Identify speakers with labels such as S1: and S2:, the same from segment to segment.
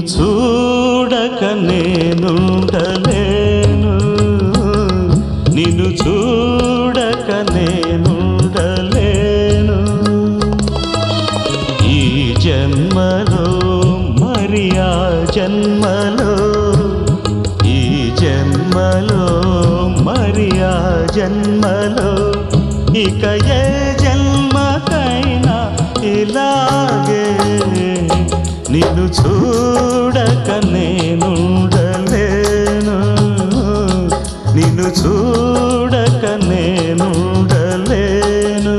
S1: చూడక నేనుండలేను నిన్ను చూడక నేనుండలేను ఈ జన్మలో మరి ఆ జన్మలో ఈ జన్మలో మరి ఆ జన్మలో ఇక ఏ జన్మకైనా ఇలాగే నిన్ను చూడక నేనుండలేను నిన్ను చూడక నేనుండలేను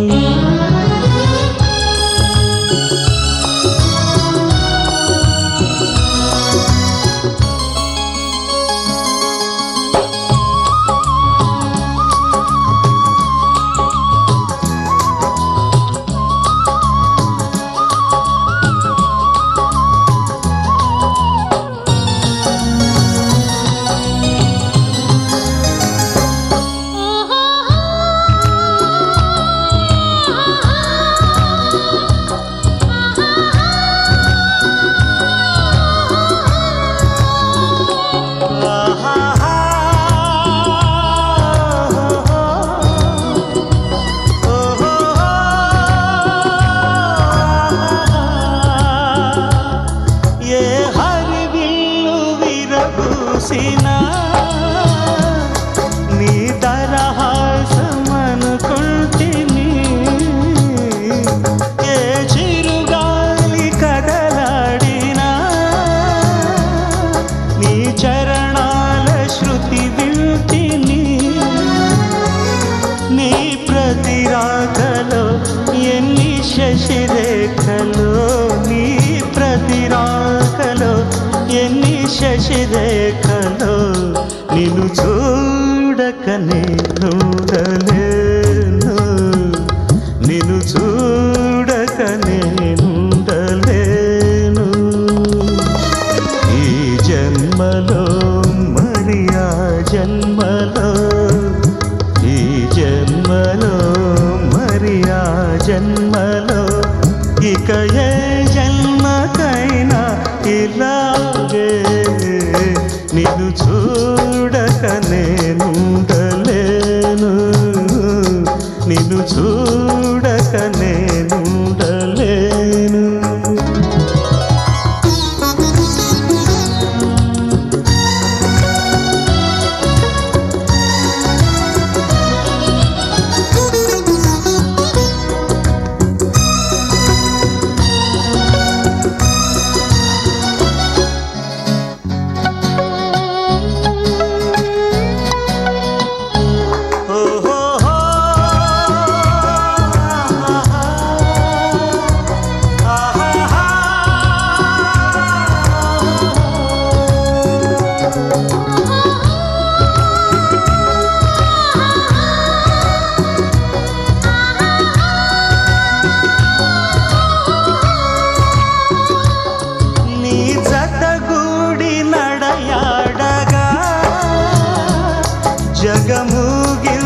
S1: ఏ హరివిల్లు విరబూసినా నీ దరహాసమనుకుంటిని ఏ చిరుగాలి కదలాడినా నీ చరణాల శృతి వింటిని నీ ప్రతి రాకలో ఎన్ని శశిరేఖలో నీ ప్రతి రాకలో ఎన్ని శశిరేఖలో నిన్ను చూడక నేనుండలేను నిన్ను చూడక నేనుండలేను ఈ జన్మలో మరి ఆ జన్మలో ఈ జన్మలో మరి ఆ జన్మలో ఇక ఏ జన్మకైనా ఇలాగే నిన్ను చూడక నేనుండలేను నిన్ను చూడక నేనుండలేను నీ జతగూడి నడయాడగా జగమూగి